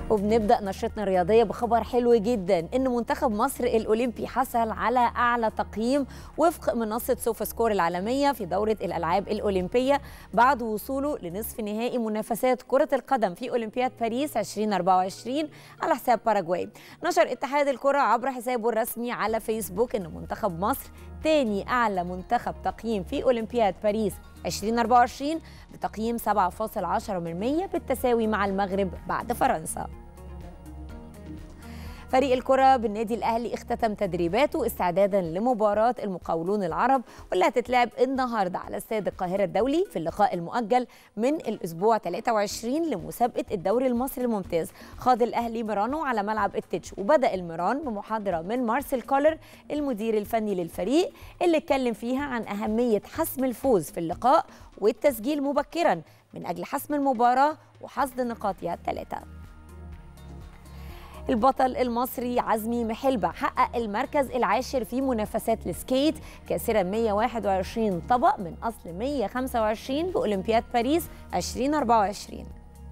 وبنبدا نشرتنا الرياضيه بخبر حلو جدا ان منتخب مصر الاولمبي حصل على اعلى تقييم وفق منصه سوفا سكور العالميه في دوره الالعاب الاولمبيه بعد وصوله لنصف نهائي منافسات كره القدم في اولمبياد باريس 2024 على حساب باراجواي نشر اتحاد الكره عبر حسابه الرسمي على فيسبوك ان منتخب مصر تاني اعلى منتخب تقييم في اولمبياد باريس 2024 بتقييم 7.10 من 100 بالتساوي مع المغرب بعد فرنسا فريق الكرة بالنادي الأهلي اختتم تدريباته استعدادا لمباراة المقاولون العرب واللي هتتلعب النهاردة على استاد القاهرة الدولي في اللقاء المؤجل من الأسبوع 23 لمسابقة الدوري المصري الممتاز خاض الأهلي ميرانو على ملعب التتش وبدأ الميران بمحاضرة من مارسيل كولر المدير الفني للفريق اللي اتكلم فيها عن أهمية حسم الفوز في اللقاء والتسجيل مبكرا من أجل حسم المباراة وحصد نقاطها الثلاثة البطل المصري عزمي محلبة حقق المركز العاشر في منافسات السكيت كاسرا 121 طبق من أصل 125 بأولمبياد باريس 2024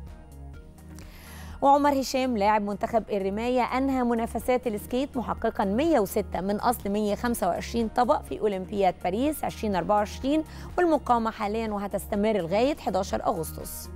وعمر هشام لاعب منتخب الرماية أنهى منافسات السكيت محققا 106 من أصل 125 طبق في أولمبياد باريس 2024 والمقامة حاليا وهتستمر لغاية 11 أغسطس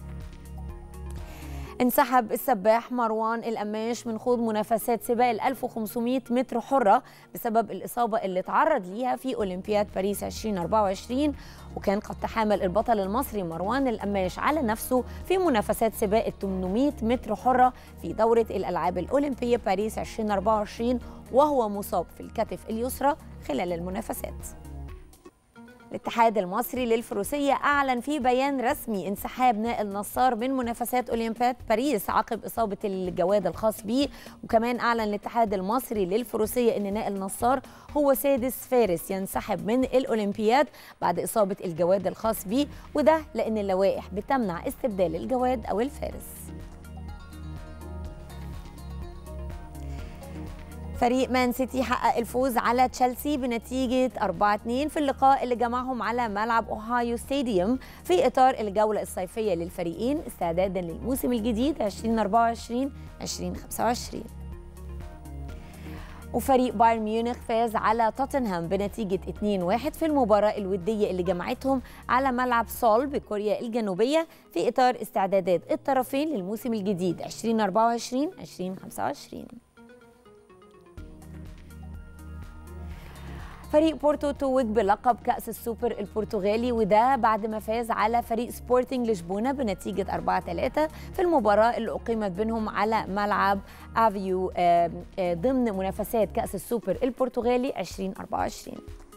انسحب السباح مروان القماش من خوض منافسات سباق ال 1500 متر حرة بسبب الإصابة اللي تعرض ليها في أولمبياد باريس 2024 وكان قد تحامل البطل المصري مروان القماش على نفسه في منافسات سباق ال 800 متر حرة في دورة الألعاب الأولمبية باريس 2024 وهو مصاب في الكتف اليسرى خلال المنافسات الاتحاد المصري للفروسية أعلن في بيان رسمي انسحاب نائل نصار من منافسات أولمبياد باريس عقب إصابة الجواد الخاص به وكمان أعلن الاتحاد المصري للفروسية أن نائل نصار هو سادس فارس ينسحب من الأولمبياد بعد إصابة الجواد الخاص به وده لأن اللوائح بتمنع استبدال الجواد أو الفارس فريق مان سيتي حقق الفوز على تشيلسي بنتيجة 4-2 في اللقاء اللي جمعهم على ملعب أوهايو ستاديوم في إطار الجولة الصيفية للفريقين استعدادا للموسم الجديد 2024-2025 وفريق بايرن ميونخ فاز على توتنهام بنتيجة 2-1 في المباراة الودية اللي جمعتهم على ملعب سول بكوريا الجنوبية في إطار استعدادات الطرفين للموسم الجديد 2024-2025 فريق بورتو توج بلقب كأس السوبر البرتغالي وده بعد ما فاز على فريق سبورتنج لشبونة بنتيجة 4-3 في المباراة اللي أقيمت بينهم على ملعب أفيو ضمن منافسات كأس السوبر البرتغالي 2024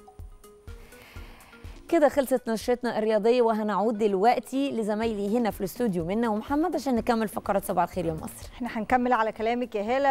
كده خلصت نشرتنا الرياضية وهنعود دلوقتي لزمايلي هنا في الاستوديو منا ومحمد عشان نكمل فقرات صباح الخير يا مصر احنا هنكمل على كلامك يا هالة